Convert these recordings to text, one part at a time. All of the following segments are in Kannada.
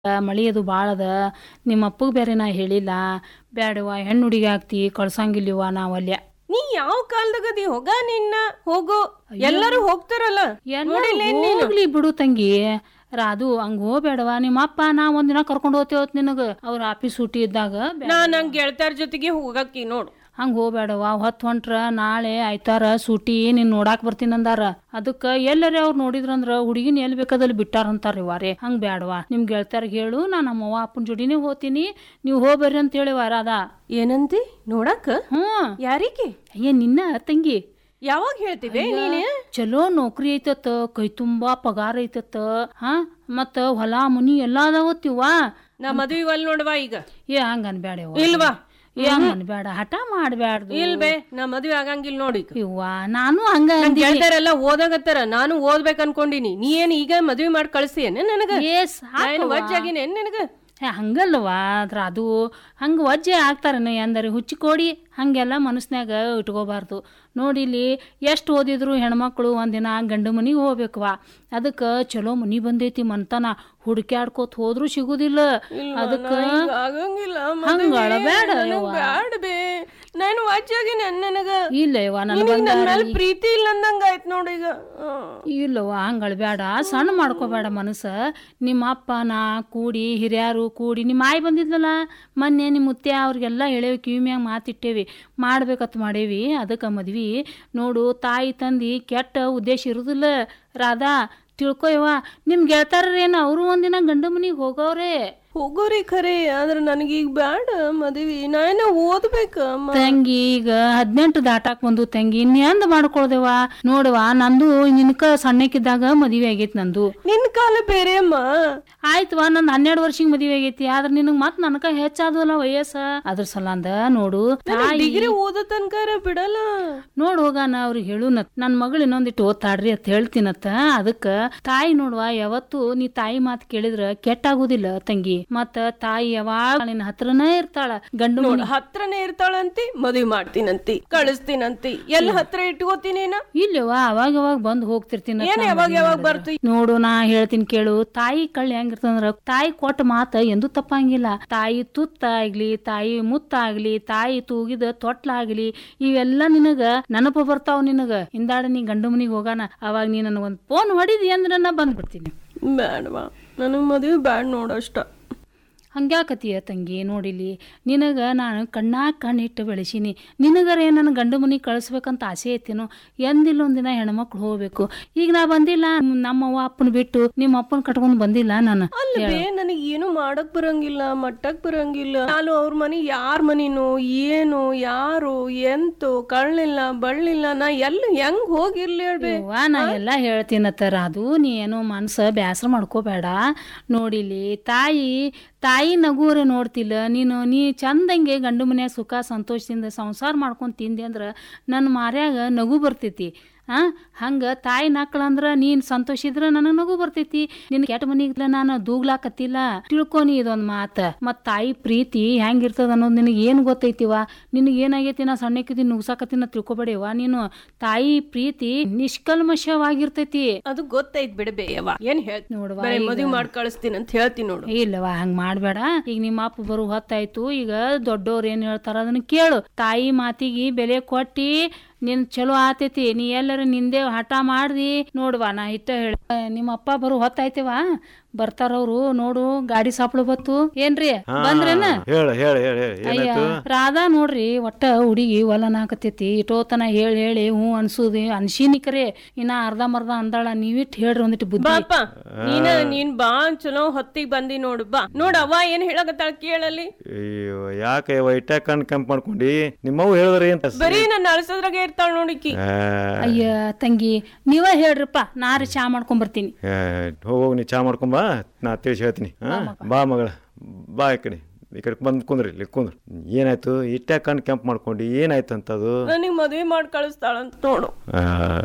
ಮಳಿ ಅದು ಭಾಳ ಅದ ನಿಮ್ಮ ಅಪ್ಪಗೆ ಬೇರೆ ನಾ ಹೇಳಿಲ್ಲ ಬ್ಯಾಡವ್ವ ಹೆಣ್ಣು ಹುಡುಗಿ ಆಗ್ತಿ ಕಳ್ಸಂಗಿಲ್ಲವ್ವ ನಾವಲ್ಯ ನೀ ಯಾವ ಕಾಲದಾಗ ಅದಿ ಹೋಗ ನಿನ್ನ ಹೋಗು ಎಲ್ಲರೂ ಹೋಗ್ತಾರಲ್ಲ ನೋಡಿಲ್ಲ ಏನ್ ನೀನು? ಹೋಗ್ಲಿ ಬಿಡು ತಂಗಿ ರಾದು ಹಂಗ ಹೋಗ್ಬೇಡವ ನಿಮ್ಮ ಅಪ್ಪ ನಾ ಒಂದಿನ ಕರ್ಕೊಂಡು ಹೋಗ್ತೇವತ್ ನಿನಗ ಅವ್ರ ಆಫೀಸ್ ಸೂಟಿ ಇದ್ದಾಗ ನಾ ನಂಗ್ ಗೆಳತಾರ ಜೊತೆಗೆ ಹೋಗಕ್ಕಿ ನೋಡು ಹಂಗ ಹೋಗ್ಬೇಡವ ಹೊತ್ತು ಹೊಂಟ್ರ ನಾಳೆ ಆಯ್ತಾರ ಸೂಟಿ ನೀನ್ ನೋಡಾಕ್ ಬರ್ತೀನಿ ಅಂದಾರ ಅದಕ್ಕ ಎಲ್ಲರೇ ಅವ್ರು ನೋಡಿದ್ರಂದ್ರ ಹುಡುಗಿನ ಎಲ್ಲಿ ಬೇಕಾದಲ್ಲಿ ಬಿಟ್ಟಾರಂತಾರ ವಾರೆ ಹಂಗ ಬ್ಯಾಡವಾ ನಿಮ್ ಗೆಳತ್ಯಾರ್ಗೆ ಹೇಳು ನಾ ನಮ್ಮವ್ವ ಅಪ್ಪನ ಜೋಡಿನೇ ಹೋಗ್ತೀನಿ ನೀವು ಹೋಗ್ಬರ್ರಿ ಅಂತ ಹೇಳಿವ ರಾಧಾ ಏನಂತಿ ನೋಡಾಕ ಹ್ಮ್ ಯಾರಿಗೆ ಅಯ್ಯ ನಿನ್ನ ತಂಗಿ ಯಾವಾಗ ಹೇಳ್ತಿವೆ ನೀನೆ ಚಲೋ ನೌಕರಿ ಐತತ್ತ ಕೈ ತುಂಬಾ ಪಗಾರ ಐತತ್ತ ಹಾ ಮತ್ತ ಹೊಲ ಮನಿ ಎಲ್ಲಾ ಅದಾವತ್ತಿವ ನಾ ಮದ್ವಿ ಒಲ್ ನೋಡ್ವಾ ಈಗ ಏ ಹಂಗ ಅನ್ಬ್ಯಾಡವ ಇಲ್ವಾ ಏ ಹಂಗ ಅನ್ಬ್ಯಾಡ ಹಠ ಮಾಡ್ಬ್ಯಾಡ್ದು ಇಲ್ಬೇ ನಾ ಮದ್ವೆ ಆಗಂಗಿಲ್ಲ ನೋಡಿ ಇವ್ವ ನಾನು ಹಂಗ ಅಂದಿ ಗೆಳತಾರೆಲ್ಲ ಓದಾಗತ್ತಾರ ನಾನು ಓದ್ಬೇಕ್ ಅನ್ಕೊಂಡಿನಿ ನೀ ಏನ್ ಈಗ ಮದ್ವಿ ಮಾಡಿ ಕಳ್ಸಿಯೇನ ನನಗ ಏ ಸಾಕವ್ವ. ನಾನು ವಜ್ಜಾಗಿನೇನ್ ನಿನಗ ಏ, ಹಂಗಲ್ವಾ ಅದ್ರ ಅದು ಹಂಗ ವಜ್ಜೆ ಆಗ್ತಾರನ ಎಂದರೆ ಹುಚ್ಚಿಕೋಡಿ ಹಂಗೆಲ್ಲ ಮನಸ್ನ್ಯಾಗ ಇಟ್ಕೋಬಾರ್ದು ನೋಡಿಲಿ ಎಷ್ಟು ಓದಿದ್ರು ಹೆಣ್ಮಕ್ಳು ಒಂದಿನ ಗಂಡು ಮನಿಗೆ ಹೋಗ್ಬೇಕವಾ ಅದಕ್ಕೆ ಚಲೋ ಮನಿ ಬಂದೈತಿ ಮಂತನ ಹುಡುಕ್ಯಾಡ್ಕೋತ ಹೋದ್ರು ಸಿಗುದಿಲ್ಲ ಅದಕ್ಕ ಹಿಂಗ್ ಆಗಂಗಿಲ್ಲ ಹಂಗ ಅಳಬ್ಯಾಡ ಯವ್ವ. ಬ್ಯಾಡ ಬೇ ನಾನು ವಜ್ಜಾಗಿನ ನನಗ ಇಲ್ಲ ಯವ್ವ ನನ್ ನಿನಗ್ ನನ್ ಬಂಗಾರ ಮೇಲೆ ಪ್ರೀತಿ ಇಲ್ಲ ಅಂದಂಗ ಆಯ್ತು ನೋಡಿ ಈಗ ಹ್ಮ್. ಇಲ್ಲವ್ವ ಹಂಗಳ ಬೇಡ ಸಣ್ಣ ಮಾಡ್ಕೋಬೇಡ ಮನಸ್ಸ ನಿಮ್ಮ ಅಪ್ಪ ನಾ ಕೂಡಿ ಹಿರಿಯರು ಕೂಡಿ ನಿಮ್ಮ ಆಯಿ ಬಂದಿದ್ಲಲ್ಲ ಮೊನ್ನೆ ನಿಮ್ಮ ಮುತ್ತೆ ಅವ್ರಿಗೆಲ್ಲ ಹೇಳೇವಿ ಕಿವಿ ಮ್ಯಾಗ ಮಾತಿಟ್ಟೇವಿ ಮಾಡ್ಬೇಕತ್ ಮಾಡೇವಿ ಅದಕ್ಕೆ ಮದ್ವಿ ನೋಡು ತಾಯಿ ತಂದಿ ಕೆಟ್ಟ ಉದ್ದೇಶ ಇರುದಿಲ್ಲ ರಾಧಾ ತಿಳ್ಕೊಯವ್ವ ನಿಮ್ಮ ಗೆಳತಾರೇನು ಅವರು ಒಂದಿನ ಗಂಡ ಮನಿಗೆ ಹೋಗವ್ರೆ ಹೋಗೋರಿ ಖರೆ ಆದ್ರ ನನಗೀಗ ಬ್ಯಾಡ ಮದ್ವಿ ನಾನು ಓದ್ಬೇಕ ಅಮ್ಮ. ತಂಗಿ ಈಗ ಹದಿನೆಂಟು ದಾಟಾಕ್ ಬಂದು ತಂಗಿ ಇನ್ನೆಂದ ಮಾಡ್ಕೊಳ್ದೇವ ನೋಡುವ ನಂದು ನಿನ್ಕ ಸಣ್ಣಕ್ಕಿದ್ದಾಗ ಮದುವೆ ಆಗೈತಿ ನಂದು ನಿನ್ ಕಾಲ ಬೇರೆ ಅಮ್ಮ ಆಯ್ತವಾ ನಂದ್ ಹನ್ನೆರಡು ವರ್ಷಕ್ಕೆ ಮದುವೆ ಆಗೈತಿ ಆದ್ರ ನಿನಗ್ ಮತ್ ನನಕ ಹೆಚ್ಚಾದವಲ್ಲ ವಯಸ್ಸ ಅದ್ರ ಸಲಂದ ನೋಡು ತಾಯಿ ಡಿಗ್ರಿ ಓದೋ ತನಕ ಬಿಡಲ್ಲ ನೋಡ್ ಹೋಗಾನ ಅವ್ರಿಗೆ ಹೇಳುನತ್ ನನ್ ಮಗಳು ಇನ್ನೊಂದಿಟ್ಟು ಓದ್ತಾಡ್ರಿ ಅಂತ ಹೇಳ್ತೀನತ್ತ ಅದಕ್ಕ ತಾಯಿ ನೋಡ್ವಾ ಯಾವತ್ತು ನೀ ತಾಯಿ ಮಾತ್ ಕೇಳಿದ್ರ ಕೆಟ್ಟಾಗುದಿಲ್ಲ ತಂಗಿ ಮತ್ತ ತಾಯಿ ಯಾವಾಗ ನಿನ್ನ ಹತ್ರನೇ ಇರ್ತಾಳ ಗಂಡು ನೋಡ್ ಹತ್ರನೇ ಇರ್ತಾಳಂತಿ ಮದ್ವಿ ಮಾಡ್ತೀನಂತಿ ಕಳಿಸ್ತೀನಂತಿ ಎಲ್ ಹತ್ರ ಇಟ್ಕೋತೀನೇನ ಇಲ್ಲವಾ ಅವಾಗ ಅವಾಗ ಬಂದ್ ಹೋಗ್ತಿರ್ತೀನಿ ಏನ್ ಯಾವಾಗ ಯಾವಾಗ ಬರ್ತಿ ನೋಡು ನಾ ಹೇಳ್ತೀನಿ ಕೇಳು ತಾಯಿ ಕಳ್ಳಿ ಹೆಂಗಿರ್ತಂದ್ರ ತಾಯಿ ಕೊಟ್ಟ ಮಾತ ಎಂದು ತಪ್ಪಂಗಿಲ್ಲ ತಾಯಿ ತುತ್ತ ಆಗ್ಲಿ ತಾಯಿ ಮುತ್ತ ಆಗ್ಲಿ ತಾಯಿ ತೂಗಿದ ತೊಟ್ಲಾಗ್ಲಿ ಇವೆಲ್ಲ ನಿನಗ ನೆನಪು ಬರ್ತಾವ ನಿನಗ ಹಿಂದಾಡ ನೀ ಗಂಡು ಮನಿಗ್ ಹೋಗಾನ ಅವಾಗ ನೀ ನನಗೊಂದ್ ಫೋನ್ ಹೊಡಿದಿ ಅಂದ್ರ ನಾ ಬಂದ್ಬಿಡ್ತೀನಿ ಬ್ಯಾಡವಾ ನನಗ್ ಮದ್ವಿ ಬ್ಯಾಡ್ ನೋಡಷ್ಟ ಹಂಗ್ಯಾಕತಿಯ ತಂಗಿ ನೋಡಿಲಿ ನಿನಗ ನಾನು ಕಣ್ಣಾಗ ಕಣ್ಣಿಟ್ಟು ಬೆಳೆಸೀನಿ ನಿನಗರೇ ನನ್ನ ಗಂಡು ಮನಿಗೆ ಕಳಿಸ್ಬೇಕಂತ ಆಸೆ ಐತೇನೋ ಎಂದಿಲ್ಲ ಒಂದಿನ ಹೆಣ್ಮಕ್ಳು ಹೋಗ್ಬೇಕು ಈಗ ನಾ ಬಂದಿಲ್ಲ ನಮ್ಮವ್ವ ಅಪ್ಪನ ಬಿಟ್ಟು ನಿಮ್ಮ ಅಪ್ಪನ ಕಟ್ಕೊಂಡ್ ಬಂದಿಲ್ಲ ನಾನು ಅಲ್ಲವೇ ನನಗ್ ಏನು ಮಾಡಕ್ ಬರಂಗಿಲ್ಲ ಮಟ್ಟಕ್ ಬರಂಗಿಲ್ಲ ನಾನು ಅವ್ರ ಮನಿ ಯಾರ್ ಮನಿನೋ ಏನು ಯಾರು ಎಂತು ಕಳ್ಳಿಲ್ಲ ಬಳ್ಳಿಲ್ಲ ನಾ ಎಲ್ಲ ಹೆಂಗ್ ಹೋಗಿರ್ಲಿ ಹೇಳ್ಬೇ ಅವ್ವ ನಾ ಎಲ್ಲ ಹೇಳ್ತೀನತ್ತರ ಅದು ನೀ ಏನೋ ಮನ್ಸ ಬ್ಯಾಸರ ಮಾಡ್ಕೋಬೇಡ ನೋಡಿಲಿ ತಾಯಿ ತಾಯಿ ನಗುವರೆ ನೋಡ್ತಿಲ್ಲ ನೀನು ನೀ ಚಂದಂಗೆ ಗಂಡು ಮನ್ಯಾಗ ಸುಖ ಸಂತೋಷದಿಂದ ಸಂಸಾರ ಮಾಡ್ಕೊಂಡ್ ತಿಂದೆ ಅಂದ್ರ ನನ್ನ ಮಾರ್ಯಾಗ ನಗು ಬರ್ತೈತಿ ಆ ಹಂಗ ತಾಯಿ ನಕ್ಕಳಂದ್ರ ನೀನ್ ಸಂತೋಷ ಇದ್ರ ನನಗ್ ನಗು ಬರ್ತೈತಿ ನಿನ್ ಕೆಟ್ಟ ಮನಿಗ್ಲ ನಾನು ದೂಗ್ಲಾಕತ್ತಿಲ್ಲ ತಿಳ್ಕೊನಿ ಇದೊಂದ್ ಮಾತ ಮತ್ ತಾಯಿ ಪ್ರೀತಿ ಹೆಂಗಿರ್ತದ ಅನ್ನೋದು ನಿನಗೆ ಏನ್ ಗೊತ್ತೈತಿವ ನಿನಗೆ ಏನಾಗೈತಿ ನಾ ಸಣ್ಣಕ್ಕಿದ್ದೀನಿ ನುಗ್ಸಾಕತ್ತಿನ ತಿಳ್ಕೊಬೇಡಿವ ನೀನು ತಾಯಿ ಪ್ರೀತಿ ನಿಷ್ಕಲ್ಮಶವಾಗಿರ್ತೈತಿ ಅದು ಗೊತ್ತೈತ್ ಬಿಡಬೇ ಯವ್ವ ಏನ್ ಹೇಳ್ ನೋಡುವ ಬರೀ ಮದ್ವಿ ಮಾಡಿ ಕಳಿಸ್ತೀನಿ ಅಂತ ಹೇಳ್ತೀನಿ ನೋಡು ಇಲ್ಲವ ಹಂಗ ಮಾಡ್ಬೇಡ ಈಗ ನಿಮ್ಮ ಅಪ್ಪ ಬರು ಹೊತ್ತಾಯ್ತು ಈಗ ದೊಡ್ಡವ್ರು ಏನ್ ಹೇಳ್ತಾರ ಅದನ್ನ ಕೇಳು ತಾಯಿ ಮಾತಿಗೆ ಬೆಲೆ ಕೊಟ್ಟಿ ನಿನ್ ಚಲೋ ಆತೈತಿ ನೀ ಎಲ್ಲರ ನಿಂದೆ ಹಠ ಮಾಡ್ದಿ ನೋಡ್ವಾ ನಾ ಇಟ್ಟ ಹೇಳ ನಿಮ್ಮ ಅಪ್ಪ ಬರು ಹೊತ್ತಾಯ್ತಿವ ಬರ್ತಾರವ್ರು ನೋಡು ಗಾಡಿ ಸಾಪ್ಳು ಬತ್ತು ಏನ್ರಿ ಬಂದ್ರೇನ ಹೇಳ ಹೇಳ ಹೇಳ ಹೇಳ ಅಯ್ಯ ಏನಾಯ್ತು ರಾಧಾ ನೋಡ್ರಿ ಒಟ್ಟ ಹುಡುಗಿ ಹೊಲನಾಕತೈತಿ ಇಟೋತನ ಹೇಳಿ ಹೇಳಿ ಹ್ಞೂ ಅನ್ಸುದಿ ಅನ್ಸಿನಿಕರೇ ಇನ್ನ ಅರ್ಧ ಮರ್ಧ ಅಂದಾಳ ನೀವಿಟ್ ಹೇಳ್ರಿ ಒಂದಿಟ್ಟು ಬುದ್ಧಿ ಬಾಪ ನೀನ ನೀನ್ ಬಾ ಚಲೋ ಹೊತ್ತಿಗೆ ಬಂದಿ ನೋಡು ಬಾ ನೋಡ್ ಅವ್ವ ಏನ್ ಹೇಳಕತ್ತಾಳ ಕೇಳಲ್ಲಿ ಅಯ್ಯೋ ಯಾಕೆ ವೈಟ ಕಣ್ ಕೆಂಪ್ ಮಾಡ್ಕೊಂಡಿ ನಿಮ್ಮವ್ ಹೇಳಿದ್ರೆ ಏನ್ ತಸ್- ಬರೀ ನನ್ನ ಅಳ್ಸದ್ರಾಗ ಇರ್ತಾಳ ನೋಡಿಕಿ ಆ, ಅಯ್ಯ ತಂಗಿ ನೀವ ಹೇಳ್ರಪ್ಪ ನಾರು ಚಾ ಮಾಡ್ಕೊಂಡ್ ಬರ್ತೀನಿ ಆ, ಹೋಗ್ ನೀ ಚಾ ಮಾಡ್ಕೊಂಬಾ ನಾ ತಿಳಿಸಿ ಹೇಳ್ತೀನಿ ಹಾ? ಬಾ ಮಗಳ ಬಾ ಈ ಕಡೆ ಈ ಕಡೆ ಬಂದ್ ಕುಂದ್ರಿ ಇಲ್ಲಿ ಕುಂದ್ರ ಏನಾಯ್ತು ಇಟ್ಟ ಕಣ್ ಕೆಂಪ್ ಮಾಡ್ಕೊಂಡು ಏನಾಯ್ತು ಅಂತದು ನನಗ್ ಮದ್ವಿ ಮಾಡಿ ಕಳಿಸ್ತಾಳಂತ ನೋಡು ಆ,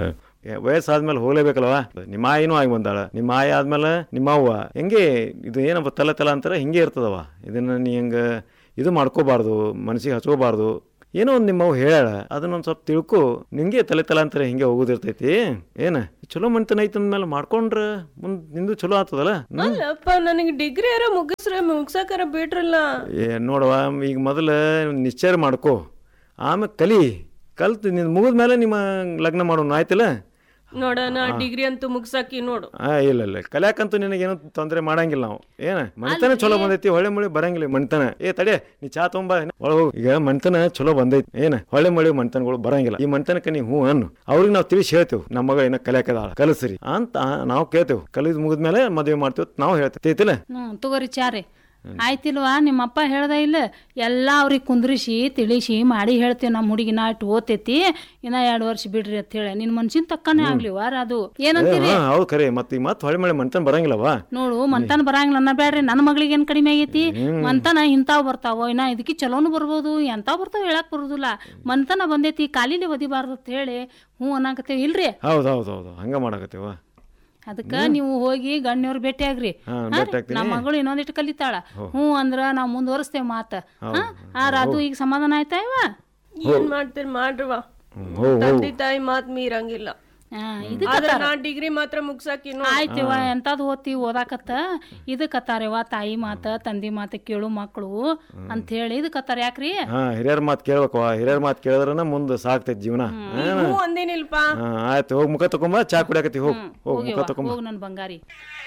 ಏ, ವಯಸ್ಸಾದ್ಮೇಲೆ ಹೋಗ್ಲೇಬೇಕಲ್ವ ನಿಮ್ಮ ಆಯಿನೂ ಆಗಿ ಬಂದಾಳ ನಿಮ್ಮ ಆಯಿ ಆದ್ಮೇಲೆ ನಿಮ್ಮ ಅವ್ವ ಹೆಂಗೆ ಇದು ಏನಪ್ಪ ತಲೆ ತಲೆ ಅಂತಾರೆ ಹಿಂಗೆ ಇರ್ತದವ ಇದನ್ನ ನೀ ಹೆಂಗ ಇದು ಮಾಡ್ಕೋಬಾರ್ದು ಮನಸ್ಸಿಗೆ ಹಚ್ಕೋಬಾರ್ದು ಏನೋ ಒಂದು ನಿಮ್ಮವ್ ಹೇಳ ಅದನ್ನೊಂದು ಸ್ವಲ್ಪ ತಿಳ್ಕೊ ನಿಂಗೆ ತಲೆ ತಲಾಂತರ ಹಿಂಗೆ ಹೋಗೋದಿರ್ತೈತಿ ಏನ ಚಲೋ ಮಣ್ತನ ಐತಿ ಅಂದ್ಮೇಲೆ ಮಾಡ್ಕೊಂಡ್ರ ಮುಂದ್ ನಿಂದು ಚಲೋ ಆಗ್ತದಲ್ಲ ಹ್ಮ್? ಅಲ್ಲಪ್ಪ ನನಗೆ ಡಿಗ್ರಿ ಯಾರ ಮುಗಿಸ್ರೆ ಮುಗ್ಸಕ್ಕಾರ ಬಿಟ್ರಲ್ಲ ಏ ನೋಡವ ಈಗ ಮೊದಲ ನಿಶ್ಚಯ ಮಾಡ್ಕೋ ಆಮೇಲೆ ಕಲಿ ಕಲ್ತು ನಿನ್ ಮುಗಿದ ಮೇಲೆ ನಿಮ್ಮ ಲಗ್ನ ಮಾಡೋಣ ಆಯ್ತಲ್ಲ ನೋಡ ನಾ ಡಿಗ್ರಿ ಅಂತೂ ಮುಗ್ಸಾಕಿ ನೋಡು ಆ ಇಲ್ಲ ಇಲ್ಲ ಕಲ್ಯಾಕಂತೂ ನಿನಗೇನು ತೊಂದರೆ ಮಾಡಂಗಿಲ್ಲ ನಾವು ಏನ ಮಣಿತನ ಚಲೋ ಬಂದೈತಿ ಹೊಳೆ ಮಳಿ ಬರಂಗಿಲ್ಲ ಮಣಿತನ ಏ ತಡೆ ನೀ ಚಾ ತೊಂಬ ಒಳಗೆ ಹೋಗು ಈಗ ಮಣಿತನ ಚಲೋ ಬಂದೈತಿ ಏನ ಹೊಳೆ ಮಳಿ ಮಣಿತನಗಳು ಬರಂಗಿಲ್ಲ ಈ ಮಣಿತನಕ್ಕೆ ನೀವು ಹ್ಞೂ ಅನ್ನು ಅವ್ರಿಗೆ ನಾವು ತಿಳಿಸಿ ಹೇಳ್ತೇವೆ ನಮ್ಮ ಮಗ ಏನ ಕಲ್ಯಾಕದಾಳ ಕಲಸ್ರಿ ಅಂತ ನಾವು ಕೇಳ್ತೇವೆ ಕಲಿದ್ ಮುಗಿದ್ಮೇಲೆ ಮದುವೆ ಮಾಡ್ತೇವೆ ನಾವು ಹೇಳ್ತೇವೆ ಐತಿಲ್ಲ ಹ್ಞೂ ತಗೋರಿ ಚಾರೆ ಆಯ್ತಿಲ್ವಾ ನಿಮ್ಮಪ್ಪ ಹೇಳ್ದ ಇಲ್ಲ ಎಲ್ಲ ಅವ್ರಿಗೆ ಕುಂದ್ರಿಸಿ ತಿಳಿಸಿ ಮಾಡಿ ಹೇಳ್ತೇವೆ ನಮ್ಮ ಹುಡುಗಿನ ಇಟ್ಟು ಓದ್ತೈತಿ ಇನ್ನ ಎರಡು ವರ್ಷ ಬಿಡ್ರಿ ಅಂತ ಹೇಳಿ ನಿನ್ ಮನ್ಸಿನ ತಕ್ಕನೇ ಆಗ್ಲಿ ವಾರ ಅದು ಏನಂತೀರಿ ಹಾ ಹೌದು ಖರೆ ಮತ್ತೆ ಈಗ ಮತ್ತೆ ಹೊಳೆ ಮಳಿ ಮಣಿತನ ಬರಂಗಿಲ್ಲವಾ ನೋಡು ಮಂತನ ಬರಂಗಿಲ್ಲ ಅನ್ನ ಬ್ಯಾಡ್ರಿ ನನ್ನ ಮಗಳಿಗೆ ಏನ್ ಕಡಿಮೆ ಆಗೈತಿ ಮಂತನ ಇಂತಾವ್ ಬರ್ತಾವ ಇನ್ನ ಇದಕ್ಕೆ ಚಲೋನು ಬರ್ಬೋದು ಎಂತಾವ್ ಬರ್ತಾವ ಹೇಳಕ್ ಬರುದಿಲ್ಲ ಮಂತನ ಬಂದೈತಿ ಕಾಲಿಲಿ ಒದಿಬಾರ್ದು ಅಂತ ಹೇಳಿ ಹ್ಞೂ ಅನ್ನಕತ್ತೇವ್ ಇಲ್ರಿ ಹೌದು ಹೌದು ಹೌದು ಹಂಗ ಮಾಡಕತ್ತೇವ ಅದಕ್ಕ ನೀವು ಹೋಗಿ ಗಣ್ಯವ್ರ ಭೇಟಿ ಆಗ್ರಿ ಹಾ, ಹಾ ಭೇಟಿ ರೀ? ಆಗ್ತೀನಿ. ನಮ್ಮ ಮಗಳು ಇನ್ನೊಂದಿಟ್ಟು ಕಲಿತಾಳ ಹ್ಞೂ ಅಂದ್ರ ನಾವ್ ಮುಂದುವರಿಸ್ತೇವ್ ಮಾತ ಹಾ ಆರ ಅದು ಈಗ ಸಮಾಧಾನ ಆಯ್ತಾ ಇವ ಏನ್ ಮಾಡ್ತೀರಿ ಮಾಡ್ರವ ಹ್ಮ್, ಹೋ ಹೋ ತಂದೆ ತಾಯಿ ಮಾತ್ ಮೀರಂಗಿಲ್ಲ ಹಾ, ಇದು ಆದ್ರೆ ನಾ ಡಿಗ್ರಿ ಮಾತ್ರ ಮುಗ್ಸಾಕಿ ನೋಡು ಆಯ್ತಿವ ಎಂತದ್ ಓದ್ತಿ ಓದಾಕತ್ತ ಇದಕ್ಕತ್ತಾರವ ತಾಯಿ ಮಾತ ತಂದಿ ಮಾತ ಕೇಳು ಮಕ್ಕಳು ಅಂತ ಹೇಳಿ ಇದಕ್ಕತ್ತಾರ ಯಾಕ್ರಿ ಹಾ ಹಿರಿಯರ ಮಾತು ಕೇಳ್ಬೇಕು ಹಿರಿಯರ ಮಾತು ಕೇಳಿದ್ರನ ಮುಂದೆ ಸಾಕ್ತೈತಿ ಜೀವನ ಹ್ಞೂ ಅಂದೇನಿಲ್ಪ ಹಾ ಆಯ್ತು ಹೋಗಿ ಮುಖ ತಕೊಂಬ ಚಾ ಕುಡಿಯಾಕತಿ ಹೋಗ್ ಹೋಗ್ ಮುಖ ಹೋಗಿವ ತಕೊಂಬ ಹೋಗ್ ನನ್ ಬಂಗಾರಿ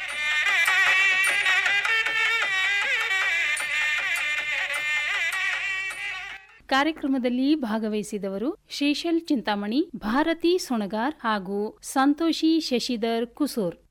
ಕಾರ್ಯಕ್ರಮದಲ್ಲಿ ಭಾಗವಹಿಸಿದವರು ಶ್ರೀಶೈಲ್ ಚಿಂತಾಮಣಿ ಭಾರತಿ ಸೊಣಗಾರ್ ಹಾಗೂ ಸಂತೋಷಿ ಶಶಿಧರ್ ಕುಸೂರ್